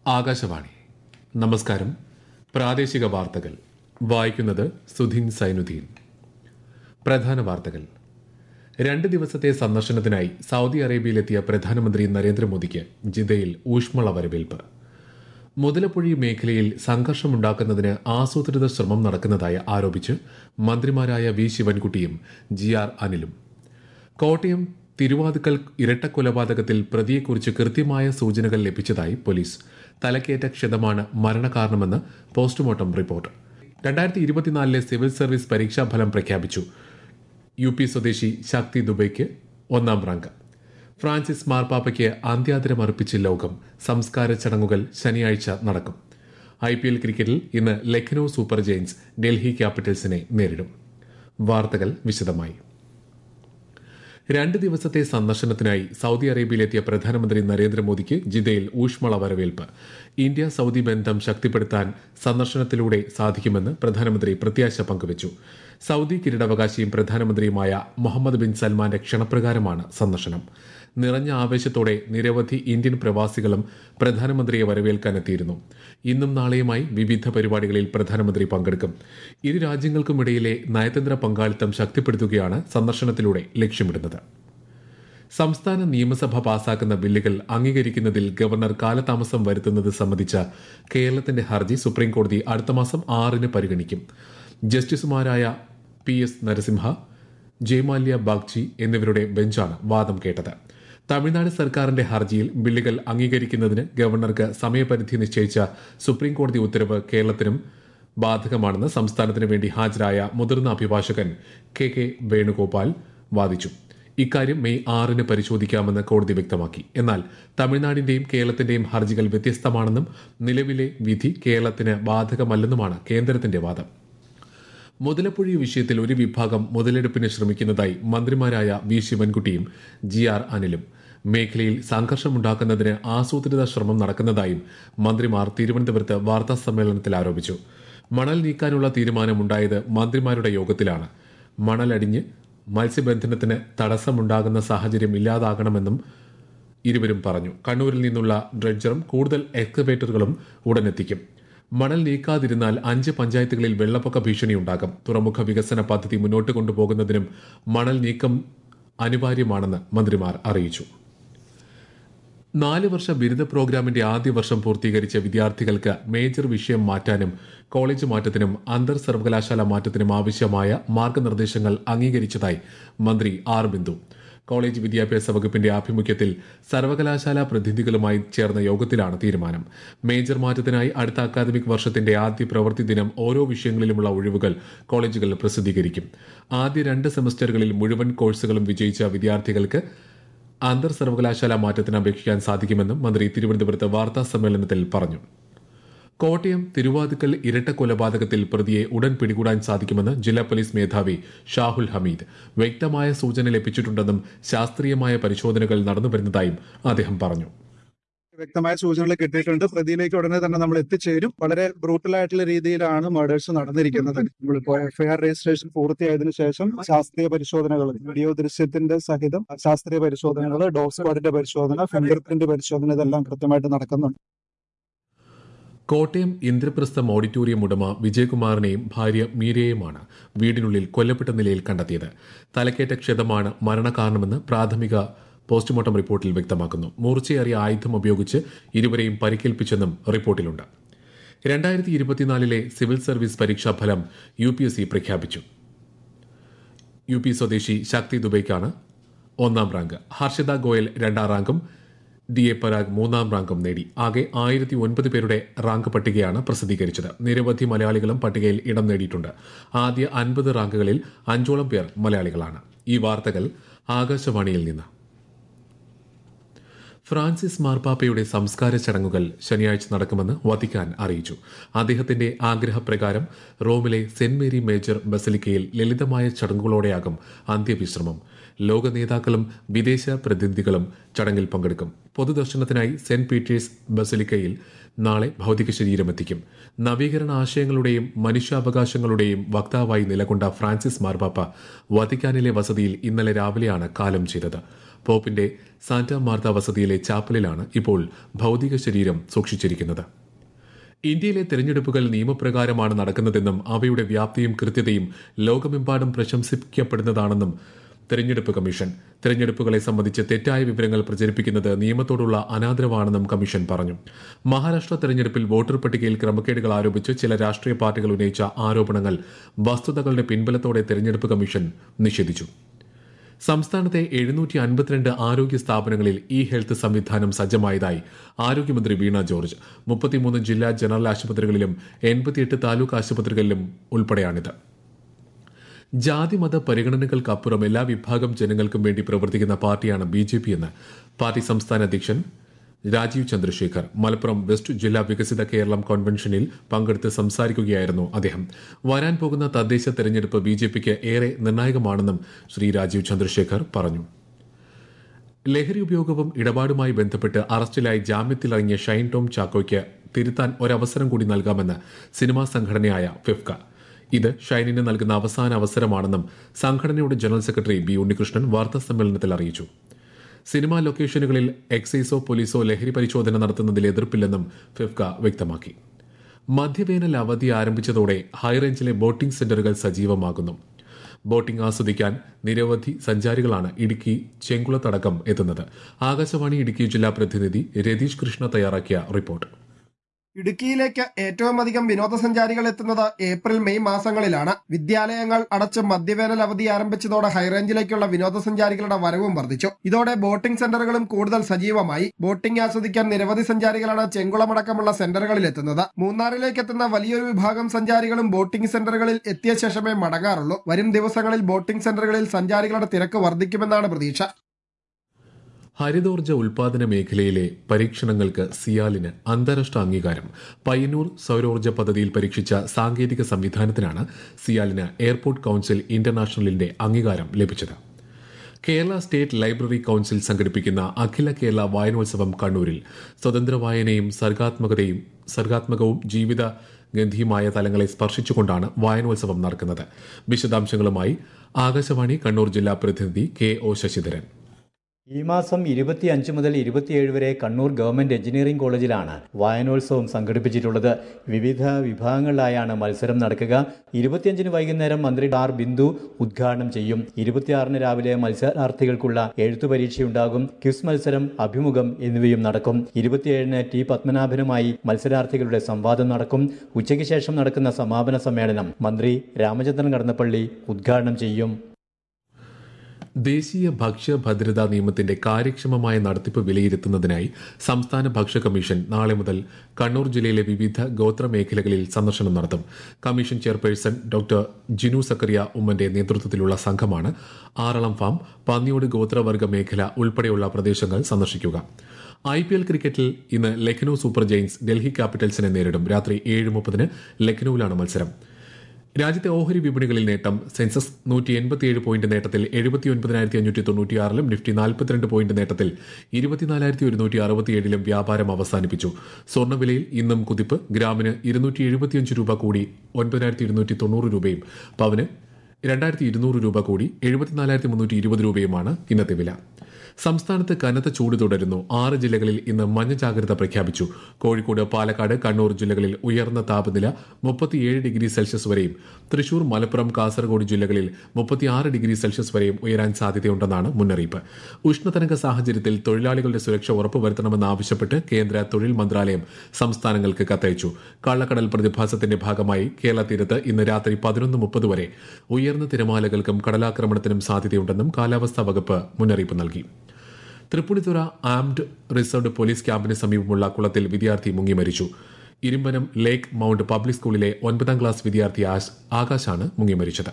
ആകാശവാണി നമസ്കാരം പ്രാദേശിക വാർത്തകൾ വായിക്കുന്നത് സുധീൻ സൈനുദ്ദീൻ പ്രധാന വാർത്തകൾ രണ്ട് ദിവസത്തെ സന്ദർശനത്തിനായി സൗദി അറേബ്യയിലെത്തിയ പ്രധാനമന്ത്രി നരേന്ദ്രമോദിക്ക് ജിദ്ദയിൽ ഊഷ്മള വരവേൽപ്പ് മുതലപ്പുഴി മേഖലയിൽ സംഘർഷമുണ്ടാക്കുന്നതിന് ആസൂത്രിത ശ്രമം നടക്കുന്നതായി ആരോപിച്ച് മന്ത്രിമാരായ വി ശിവൻകുട്ടിയും ജി ആർ അനിലും കോട്ടയം തിരുവാതുക്കൽ ഇരട്ടക്കൊലപാതകത്തിൽ പ്രതിയെക്കുറിച്ച് കൃത്യമായ സൂചനകൾ ലഭിച്ചതായി പോലീസ് തലക്കേറ്റ ക്ഷതമാണ് മരണകാരണമെന്ന് പോസ്റ്റ്മോർട്ടം റിപ്പോർട്ട് രണ്ടായിരത്തി ഇരുപത്തിനാലിലെ സിവിൽ സർവീസ് പരീക്ഷാഫലം പ്രഖ്യാപിച്ചു യു പി സ്വദേശി ശക്തി ദുബൈക്ക് ഒന്നാം റാങ്ക് ഫ്രാൻസിസ് മാർപ്പാപ്പയ്ക്ക് അന്ത്യാദരം അർപ്പിച്ച് ലോകം സംസ്കാര ചടങ്ങുകൾ ശനിയാഴ്ച നടക്കും ഐ പി എൽ ക്രിക്കറ്റിൽ ഇന്ന് ലക്നൌ സൂപ്പർ ജയൻസ് ഡൽഹി ക്യാപിറ്റൽസിനെ നേരിടും വാർത്തകൾ വിശദമായി രണ്ട് ദിവസത്തെ സന്ദർശനത്തിനായി സൗദി അറേബ്യയിലെത്തിയ പ്രധാനമന്ത്രി നരേന്ദ്രമോദിക്ക് ജിദ്ദയിൽ ഊഷ്മള വരവേൽപ്പ് ഇന്ത്യ സൗദി ബന്ധം ശക്തിപ്പെടുത്താൻ സന്ദർശനത്തിലൂടെ സാധിക്കുമെന്ന് പ്രധാനമന്ത്രി പ്രത്യാശ പങ്കുവച്ചു സൗദി കിരീടാവകാശിയും പ്രധാനമന്ത്രിയുമായ മുഹമ്മദ് ബിൻ സൽമാന്റെ ക്ഷണപ്രകാരമാണ് സന്ദർശനം നിറഞ്ഞ ആവേശത്തോടെ നിരവധി ഇന്ത്യൻ പ്രവാസികളും പ്രധാനമന്ത്രിയെ വരവേൽക്കാനെത്തിയിരുന്നു ഇന്നും നാളെയുമായി വിവിധ പരിപാടികളിൽ പ്രധാനമന്ത്രി പങ്കെടുക്കും ഇരു രാജ്യങ്ങൾക്കുമിടയിലെ നയതന്ത്ര പങ്കാളിത്തം ശക്തിപ്പെടുത്തുകയാണ് സന്ദർശനത്തിലൂടെ ലക്ഷ്യമിടുന്നത് സംസ്ഥാന നിയമസഭ പാസാക്കുന്ന ബില്ലുകൾ അംഗീകരിക്കുന്നതിൽ ഗവർണർ കാലതാമസം വരുത്തുന്നത് സംബന്ധിച്ച കേരളത്തിന്റെ ഹർജി സുപ്രീംകോടതി അടുത്ത മാസം ആറിന് പരിഗണിക്കും ജസ്റ്റിസുമാരായ പി എസ് നരസിംഹ ജയ്മാല്യ ബാഗ്ചി എന്നിവരുടെ ബെഞ്ചാണ് വാദം കേട്ടത് തമിഴ്നാട് സർക്കാരിന്റെ ഹർജിയിൽ ബില്ലുകൾ അംഗീകരിക്കുന്നതിന് ഗവർണർക്ക് സമയപരിധി നിശ്ചയിച്ച സുപ്രീംകോടതി ഉത്തരവ് കേരളത്തിനും ബാധകമാണെന്ന് സംസ്ഥാനത്തിന് വേണ്ടി ഹാജരായ മുതിർന്ന അഭിഭാഷകൻ കെ കെ വേണുഗോപാൽ വാദിച്ചു ഇക്കാര്യം മെയ് ആറിന് പരിശോധിക്കാമെന്ന് കോടതി വ്യക്തമാക്കി എന്നാൽ തമിഴ്നാടിന്റെയും കേരളത്തിന്റെയും ഹർജികൾ വ്യത്യസ്തമാണെന്നും നിലവിലെ വിധി കേരളത്തിന് ബാധകമല്ലെന്നുമാണ് കേന്ദ്രത്തിന്റെ വാദം മുതലപ്പുഴി വിഷയത്തിൽ ഒരു വിഭാഗം മുതലെടുപ്പിന് ശ്രമിക്കുന്നതായി മന്ത്രിമാരായ വി ശിവൻകുട്ടിയും ജി ആർ അനിലും മേഖലയിൽ സംഘർഷമുണ്ടാക്കുന്നതിന് ആസൂത്രിത ശ്രമം നടക്കുന്നതായും മന്ത്രിമാർ തിരുവനന്തപുരത്ത് വാർത്താ സമ്മേളനത്തിൽ ആരോപിച്ചു മണൽ നീക്കാനുള്ള തീരുമാനമുണ്ടായത് മന്ത്രിമാരുടെ യോഗത്തിലാണ് മണലടിഞ്ഞ് മത്സ്യബന്ധനത്തിന് തടസ്സമുണ്ടാകുന്ന സാഹചര്യം ഇല്ലാതാകണമെന്നും ഇരുവരും പറഞ്ഞു കണ്ണൂരിൽ നിന്നുള്ള ഡ്രഡ്ജറും കൂടുതൽ എക്സ്കവേറ്ററുകളും ഉടനെത്തിക്കും മണൽ നീക്കാതിരുന്നാൽ അഞ്ച് പഞ്ചായത്തുകളിൽ വെള്ളപ്പൊക്ക ഭീഷണിയുണ്ടാകും തുറമുഖ വികസന പദ്ധതി മുന്നോട്ട് കൊണ്ടുപോകുന്നതിനും മണൽ നീക്കം അനിവാര്യമാണെന്ന് മന്ത്രിമാർ അറിയിച്ചു നാല് വർഷ ബിരുദ പ്രോഗ്രാമിന്റെ ആദ്യ വർഷം പൂർത്തീകരിച്ച വിദ്യാർത്ഥികൾക്ക് മേജർ വിഷയം മാറ്റാനും കോളേജ് മാറ്റത്തിനും അന്തർ സർവകലാശാല മാറ്റത്തിനും ആവശ്യമായ മാർഗനിർദ്ദേശങ്ങൾ അംഗീകരിച്ചതായി മന്ത്രി ആർ ബിന്ദു കോളേജ് വിദ്യാഭ്യാസ വകുപ്പിന്റെ ആഭിമുഖ്യത്തിൽ സർവകലാശാല പ്രതിനിധികളുമായി ചേർന്ന യോഗത്തിലാണ് തീരുമാനം മേജർ മാറ്റത്തിനായി അടുത്ത അക്കാദമിക് വർഷത്തിന്റെ ആദ്യ പ്രവൃത്തി ദിനം ഓരോ വിഷയങ്ങളിലുമുള്ള ഒഴിവുകൾ കോളേജുകൾ പ്രസിദ്ധീകരിക്കും ആദ്യ രണ്ട് സെമസ്റ്ററുകളിൽ മുഴുവൻ കോഴ്സുകളും വിജയിച്ച വിദ്യാർത്ഥികൾക്ക് അന്തർ സർവകലാശാല മാറ്റത്തിന് അപേക്ഷിക്കാൻ സാധിക്കുമെന്നും മന്ത്രി തിരുവനന്തപുരത്ത് വാർത്താ സമ്മേളനത്തിൽ പറഞ്ഞു കോട്ടയം തിരുവാതുക്കൽ ഇരട്ട കൊലപാതകത്തിൽ പ്രതിയെ ഉടൻ പിടികൂടാൻ സാധിക്കുമെന്ന് ജില്ലാ പോലീസ് മേധാവി ഷാഹുൽ ഹമീദ് വ്യക്തമായ സൂചന ലഭിച്ചിട്ടുണ്ടെന്നും ശാസ്ത്രീയമായ പരിശോധനകൾ നടന്നുവരുന്നതായും അദ്ദേഹം പറഞ്ഞു വ്യക്തമായ സൂചനകൾ കിട്ടിയിട്ടുണ്ട് പ്രതിയിലേക്ക് ഉടനെ തന്നെ നമ്മൾ എത്തിച്ചേരും വളരെ ബ്രൂട്ടൽ ആയിട്ടുള്ള രീതിയിലാണ് മർഡേഴ്സ് നടന്നിരിക്കുന്നത് നമ്മളിപ്പോ എഫ്ഐആർ രജിസ്ട്രേഷൻ പൂർത്തിയായതിനു ശേഷം ശാസ്ത്രീയ പരിശോധനകൾ വീഡിയോ ദൃശ്യത്തിന്റെ സഹിതം ശാസ്ത്രീയ പരിശോധനകൾ ഡോഗ് സ്ക്വാഡിന്റെ പരിശോധന ഫിംഗർ പ്രിന്റ് പരിശോധന ഇതെല്ലാം കൃത്യമായിട്ട് നടക്കുന്നുണ്ട് കോട്ടയം ഇന്ദ്രപ്രസ്ഥം ഓഡിറ്റോറിയം ഉടമ വിജയകുമാറിനെയും ഭാര്യ മീരയെയുമാണ് വീടിനുള്ളിൽ കൊല്ലപ്പെട്ട നിലയിൽ കണ്ടെത്തിയത് തലക്കേറ്റ ക്ഷതമാണ് മരണകാരണമെന്ന് പ്രാഥമിക പോസ്റ്റ്മോർട്ടം റിപ്പോർട്ടിൽ വ്യക്തമാക്കുന്നു മൂർച്ചയേറിയ ആയുധം ഉപയോഗിച്ച് ഇരുവരെയും പരിക്കേൽപ്പിച്ചെന്നും റിപ്പോർട്ടിലുണ്ട് രണ്ടായിരത്തി ഇരുപത്തിനാലിലെ സിവിൽ സർവീസ് പരീക്ഷാഫലം യു പി എസ് സി പ്രഖ്യാപിച്ചു യു പി സ്വദേശി ശക്തി ദുബൈക്കാണ് ഒന്നാം റാങ്ക് ഹർഷിത ഗോയൽ രണ്ടാം റാങ്കും ഡി എ പരാഗ് മൂന്നാം റാങ്കും നേടി ആകെ ആയിരത്തി ഒൻപത് പേരുടെ റാങ്ക് പട്ടികയാണ് പ്രസിദ്ധീകരിച്ചത് നിരവധി മലയാളികളും പട്ടികയിൽ ഇടം നേടിയിട്ടുണ്ട് ആദ്യ അൻപത് റാങ്കുകളിൽ അഞ്ചോളം പേർ മലയാളികളാണ് ഈ വാർത്തകൾ ആകാശവാണിയിൽ നിന്ന് ഫ്രാൻസിസ് മാർപ്പാപ്പയുടെ സംസ്കാര ചടങ്ങുകൾ ശനിയാഴ്ച നടക്കുമെന്ന് വത്തിക്കാൻ അറിയിച്ചു അദ്ദേഹത്തിന്റെ ആഗ്രഹപ്രകാരം റോമിലെ സെന്റ് മേരി മേജർ ബസലിക്കയിൽ ലളിതമായ ചടങ്ങുകളോടെയാകും അന്ത്യവിശ്രമം ലോക നേതാക്കളും വിദേശ പ്രതിനിധികളും ചടങ്ങിൽ പങ്കെടുക്കും പൊതുദർശനത്തിനായി സെന്റ് പീറ്റേഴ്സ് ബസലിക്കയിൽ നാളെ ഭൗതിക ശരീരമെത്തിക്കും നവീകരണ ആശയങ്ങളുടെയും മനുഷ്യാവകാശങ്ങളുടെയും വക്താവായി നിലകൊണ്ട ഫ്രാൻസിസ് മാർപ്പാപ്പ വത്തിക്കാനിലെ വസതിയിൽ ഇന്നലെ രാവിലെയാണ് കാലം ചെയ്തത് പോപ്പിന്റെ സാന്റ മാർത്ത വസതിയിലെ ചാപ്പലിലാണ് ഇപ്പോൾ ഭൌതിക ശരീരം സൂക്ഷിച്ചിരിക്കുന്നത് ഇന്ത്യയിലെ തെരഞ്ഞെടുപ്പുകൾ നിയമപ്രകാരമാണ് നടക്കുന്നതെന്നും അവയുടെ വ്യാപ്തിയും കൃത്യതയും ലോകമെമ്പാടും പ്രശംസിക്കപ്പെടുന്നതാണെന്നും തെരഞ്ഞെടുപ്പ് കമ്മീഷൻ തെരഞ്ഞെടുപ്പുകളെ സംബന്ധിച്ച് തെറ്റായ വിവരങ്ങൾ പ്രചരിപ്പിക്കുന്നത് നിയമത്തോടുള്ള അനാദരവാണെന്നും കമ്മീഷൻ പറഞ്ഞു മഹാരാഷ്ട്ര തെരഞ്ഞെടുപ്പിൽ വോട്ടർ പട്ടികയിൽ ക്രമക്കേടുകൾ ആരോപിച്ച് ചില രാഷ്ട്രീയ പാർട്ടികൾ ഉന്നയിച്ച ആരോപണങ്ങൾ വസ്തുതകളുടെ പിൻബലത്തോടെ തെരഞ്ഞെടുപ്പ് കമ്മീഷൻ നിഷേധിച്ചു സംസ്ഥാനത്തെ എഴുന്നൂറ്റി അൻപത്തിരണ്ട് ആരോഗ്യ സ്ഥാപനങ്ങളിൽ ഇ ഹെൽത്ത് സംവിധാനം സജ്ജമായതായി ആരോഗ്യമന്ത്രി വീണ ജോർജ് മുപ്പത്തിമൂന്ന് ജില്ലാ ജനറൽ ആശുപത്രികളിലും എൺപത്തിയെട്ട് താലൂക്ക് ആശുപത്രികളിലും ഉൾപ്പെടെയാണിത് ജാതിമത പരിഗണനകൾക്കപ്പുറം എല്ലാ വിഭാഗം ജനങ്ങൾക്കും വേണ്ടി പ്രവർത്തിക്കുന്ന പാർട്ടിയാണ് ബി ജെ പി എന്ന് പാർട്ടി സംസ്ഥാന അധ്യക്ഷൻ രാജീവ് ചന്ദ്രശേഖർ മലപ്പുറം വെസ്റ്റ് ജില്ലാ വികസിത കേരളം കോൺവെൻഷനിൽ പങ്കെടുത്ത് സംസാരിക്കുകയായിരുന്നു അദ്ദേഹം വരാൻ പോകുന്ന തദ്ദേശ തെരഞ്ഞെടുപ്പ് ബി ജെ പിക്ക് ഏറെ നിർണായകമാണെന്നും ശ്രീ രാജീവ് ചന്ദ്രശേഖർ പറഞ്ഞു ലഹരി ഉപയോഗവും ഇടപാടുമായി ബന്ധപ്പെട്ട് അറസ്റ്റിലായി ജാമ്യത്തിലിറങ്ങിയ ഷൈൻ ടോം ചാക്കോയ്ക്ക് തിരുത്താൻ ഒരവസരം കൂടി നൽകാമെന്ന് സിനിമാ സംഘടനയായ ഫിഫ്ക ഇത് ഷൈനിന് നൽകുന്ന അവസാന അവസരമാണെന്നും സംഘടനയുടെ ജനറൽ സെക്രട്ടറി ബി ഉണ്ണികൃഷ്ണൻ വാർത്താ സമ്മേളനത്തിൽ അറിയിച്ചു സിനിമാ ലൊക്കേഷനുകളിൽ എക്സൈസോ പോലീസോ ലഹരി പരിശോധന നടത്തുന്നതിൽ എതിർപ്പില്ലെന്നും ഫിഫ്ക വ്യക്തമാക്കി മധ്യവേനൽ അവധി ആരംഭിച്ചതോടെ ഹൈറേഞ്ചിലെ ബോട്ടിംഗ് സെന്ററുകൾ സജീവമാകുന്നു ബോട്ടിംഗ് ആസ്വദിക്കാൻ നിരവധി സഞ്ചാരികളാണ് ഇടുക്കി ചെങ്കുളത്തടക്കം എത്തുന്നത് ആകാശവാണി ഇടുക്കി ജില്ലാ പ്രതിനിധി രതീഷ് കൃഷ്ണ തയ്യാറാക്കിയ റിപ്പോർട്ട് ഇടുക്കിയിലേക്ക് ഏറ്റവും അധികം വിനോദസഞ്ചാരികൾ എത്തുന്നത് ഏപ്രിൽ മെയ് മാസങ്ങളിലാണ് വിദ്യാലയങ്ങൾ അടച്ച് മധ്യവേനൽ അവധി ആരംഭിച്ചതോടെ ഹൈറേഞ്ചിലേക്കുള്ള വിനോദസഞ്ചാരികളുടെ വരവും വർദ്ധിച്ചു ഇതോടെ ബോട്ടിംഗ് സെന്ററുകളും കൂടുതൽ സജീവമായി ബോട്ടിംഗ് ആസ്വദിക്കാൻ നിരവധി സഞ്ചാരികളാണ് ചെങ്കുളമടക്കമുള്ള സെന്ററുകളിൽ എത്തുന്നത് മൂന്നാറിലേക്ക് എത്തുന്ന വലിയൊരു വിഭാഗം സഞ്ചാരികളും ബോട്ടിംഗ് സെന്ററുകളിൽ എത്തിയ ശേഷമേ മടങ്ങാറുള്ളൂ വരും ദിവസങ്ങളിൽ ബോട്ടിംഗ് സെന്ററുകളിൽ സഞ്ചാരികളുടെ തിരക്ക് വർദ്ധിക്കുമെന്നാണ് പ്രതീക്ഷ ഹരിതോർജ്ജ ഉൽപാദന മേഖലയിലെ പരീക്ഷണങ്ങൾക്ക് സിയാലിന് അന്താരാഷ്ട്ര അംഗീകാരം പയ്യന്നൂർ സൗരോർജ്ജ പദ്ധതിയിൽ പരീക്ഷിച്ച സാങ്കേതിക സംവിധാനത്തിനാണ് സിയാലിന് എയർപോർട്ട് കൌൺസിൽ ഇന്റർനാഷണലിന്റെ അംഗീകാരം ലഭിച്ചത് കേരള സ്റ്റേറ്റ് ലൈബ്രറി കൌൺസിൽ സംഘടിപ്പിക്കുന്ന അഖില കേരള വായനോത്സവം കണ്ണൂരിൽ സ്വതന്ത്ര വായനയും സർഗാത്മകതയും സർഗാത്മകവും ജീവിത ഗന്ധിയുമായ തലങ്ങളെ സ്പർശിച്ചുകൊണ്ടാണ് വായനോത്സവം നടക്കുന്നത് വിശദാംശങ്ങളുമായി ആകാശവാണി കണ്ണൂർ ജില്ലാ പ്രതിനിധി കെ ഒ ശശിധരൻ ഈ മാസം ഇരുപത്തിയഞ്ച് മുതൽ ഇരുപത്തിയേഴ് വരെ കണ്ണൂർ ഗവൺമെന്റ് എഞ്ചിനീയറിംഗ് കോളേജിലാണ് വായനോത്സവം സംഘടിപ്പിച്ചിട്ടുള്ളത് വിവിധ വിഭാഗങ്ങളിലായാണ് മത്സരം നടക്കുക ഇരുപത്തിയഞ്ചിന് വൈകുന്നേരം മന്ത്രി ആർ ബിന്ദു ഉദ്ഘാടനം ചെയ്യും ഇരുപത്തിയാറിന് രാവിലെ മത്സരാർത്ഥികൾക്കുള്ള എഴുത്തു പരീക്ഷയുണ്ടാകും ക്വിസ് മത്സരം അഭിമുഖം എന്നിവയും നടക്കും ഇരുപത്തിയേഴിന് ടി പത്മനാഭനുമായി മത്സരാർത്ഥികളുടെ സംവാദം നടക്കും ഉച്ചയ്ക്ക് ശേഷം നടക്കുന്ന സമാപന സമ്മേളനം മന്ത്രി രാമചന്ദ്രൻ കടന്നപ്പള്ളി ഉദ്ഘാടനം ചെയ്യും ദേശീയ ഭക്ഷ്യ ഭദ്രതാ നിയമത്തിന്റെ കാര്യക്ഷമമായ നടത്തിപ്പ് വിലയിരുത്തുന്നതിനായി സംസ്ഥാന ഭക്ഷ്യ കമ്മീഷൻ നാളെ മുതൽ കണ്ണൂർ ജില്ലയിലെ വിവിധ ഗോത്ര മേഖലകളിൽ സന്ദർശനം നടത്തും commission chairperson doctor Jinu Zachariah ഉമ്മന്റെ നേതൃത്വത്തിലുള്ള സംഘമാണ് ആറളം ഫാം പന്നിയോട് ഗോത്രവർഗ മേഖല ഉൾപ്പെടെയുള്ള പ്രദേശങ്ങൾ സന്ദർശിക്കുക ഐ പി എൽ ക്രിക്കറ്റിൽ ഇന്ന് ലക്നൌ സൂപ്പർ ജയൻസ് ഡൽഹി ക്യാപിറ്റൽസിനെ നേരിടും രാത്രി ഏഴ് മുപ്പതിന് ലക്നൌവിലാണ് മത്സരം രാജ്യത്തെ ഓഹരി വിപണികളിൽ നേട്ടം സെൻസസ് നൂറ്റി എൺപത്തിയേഴ് പോയിന്റ് നേട്ടത്തിൽ എഴുപത്തിയൊൻപതിനായിരത്തി അഞ്ഞൂറ്റി തൊണ്ണൂറ്റിയാറിലും നിഫ്റ്റി നാൽപ്പത്തിരണ്ട് പോയിന്റ് നേട്ടത്തിൽ ഇരുപത്തിനാലായിരത്തി ഒരുന്നൂറ്റി അറുപത്തിയേഴിലും വ്യാപാരം അവസാനിപ്പിച്ചു സ്വർണ്ണവിലയിൽ ഇന്നും കുതിപ്പ് ഗ്രാമിന് ഇരുന്നൂറ്റി എഴുപത്തിയഞ്ച് രൂപ കൂടി ഒൻപതിനായിരത്തി ഇരുന്നൂറ്റി തൊണ്ണൂറ് രൂപയും പവന് രണ്ടായിരത്തി ഇരുന്നൂറ് രൂപ കൂടി എഴുപത്തിനാലായിരത്തി മുന്നൂറ്റി ഇരുപത് രൂപയുമാണ് ഇന്നത്തെ വില സംസ്ഥാനത്ത് കനത്ത ചൂട് തുടരുന്നു ആറ് ജില്ലകളിൽ ഇന്ന് മഞ്ഞ ജാഗ്രത പ്രഖ്യാപിച്ചു കോഴിക്കോട് പാലക്കാട് കണ്ണൂർ ജില്ലകളിൽ ഉയർന്ന താപനില മുപ്പത്തിയേഴ് ഡിഗ്രി സെൽഷ്യസ് വരെയും തൃശൂർ മലപ്പുറം കാസർഗോഡ് ജില്ലകളിൽ മുപ്പത്തിയാറ് ഡിഗ്രി സെൽഷ്യസ് വരെയും ഉയരാൻ സാധ്യതയുണ്ടെന്നാണ് മുന്നറിയിപ്പ് ഉഷ്ണതരംഗ സാഹചര്യത്തിൽ തൊഴിലാളികളുടെ സുരക്ഷ ഉറപ്പുവരുത്തണമെന്നാവശ്യപ്പെട്ട് കേന്ദ്ര തൊഴിൽ മന്ത്രാലയം സംസ്ഥാനങ്ങൾക്ക് കത്തയച്ചു കള്ളക്കടൽ പ്രതിഭാസത്തിന്റെ ഭാഗമായി കേരള തീരത്ത് ഇന്ന് രാത്രി പതിനൊന്ന് മുപ്പത് വരെ ഉയർന്ന തിരമാലകൾക്കും കടലാക്രമണത്തിനും സാധ്യതയുണ്ടെന്നും കാലാവസ്ഥാ വകുപ്പ് മുന്നറിയിപ്പ് നൽകി തൃപ്പൂണിത്തുറ ആംഡ് റിസർവ്ഡ് പോലീസ് ക്യാമ്പിന് സമീപമുള്ള കുളത്തിൽ വിദ്യാർത്ഥി മുങ്ങി മരിച്ചു ഇരുമ്പനം ലേക്ക് മൌണ്ട് പബ്ലിക് സ്കൂളിലെ ഒൻപതാം ക്ലാസ് വിദ്യാർത്ഥി ആശ്- ആകാശാണ് മുങ്ങി മരിച്ചത്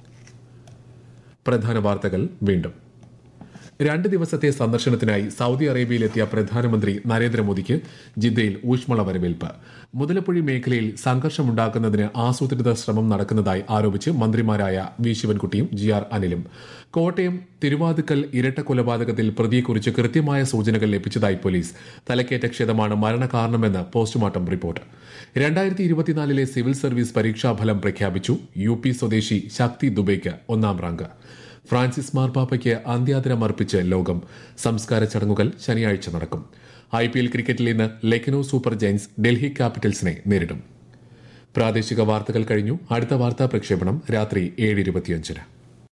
പ്രധാന വാർത്തകൾ വീണ്ടും രണ്ട് ദിവസത്തെ സന്ദർശനത്തിനായി സൗദി അറേബ്യയിലെത്തിയ പ്രധാനമന്ത്രി നരേന്ദ്രമോദിക്ക് ജിദ്ദയിൽ ഊഷ്മള വരവേൽപ്പ് മുതലപ്പുഴി മേഖലയിൽ സംഘർഷമുണ്ടാക്കുന്നതിന് ആസൂത്രിത ശ്രമം നടക്കുന്നതായി ആരോപിച്ച് മന്ത്രിമാരായ വി ശിവൻകുട്ടിയും ജി ആർ അനിലും കോട്ടയം തിരുവാതുക്കൽ ഇരട്ട കൊലപാതകത്തിൽ പ്രതിയെക്കുറിച്ച് കൃത്യമായ സൂചനകൾ ലഭിച്ചതായി പോലീസ് തലക്കേറ്റ ക്ഷതമാണ് മരണകാരണമെന്ന് പോസ്റ്റ്മോർട്ടം റിപ്പോർട്ട് രണ്ടായിരത്തി ഇരുപത്തിനാലിലെ സിവിൽ സർവീസ് പരീക്ഷാഫലം പ്രഖ്യാപിച്ചു യു പി സ്വദേശി ശക്തി ദുബൈക്ക് ഒന്നാം റാങ്ക് ഫ്രാൻസിസ് മാർപ്പാപ്പയ്ക്ക് അന്ത്യാദരം അർപ്പിച്ച് ലോകം സംസ്കാര ചടങ്ങുകൾ ശനിയാഴ്ച നടക്കും ഐ പി എൽ ക്രിക്കറ്റിൽ ഇന്ന് ലക്നൌ സൂപ്പർ ജയൻസ് ഡൽഹി ക്യാപിറ്റൽസിനെ നേരിടും പ്രാദേശിക വാർത്തകൾ കഴിഞ്ഞു അടുത്ത വാർത്താ പ്രക്ഷേപണം രാത്രി ഏഴ് ഇരുപത്തിയഞ്ചിന്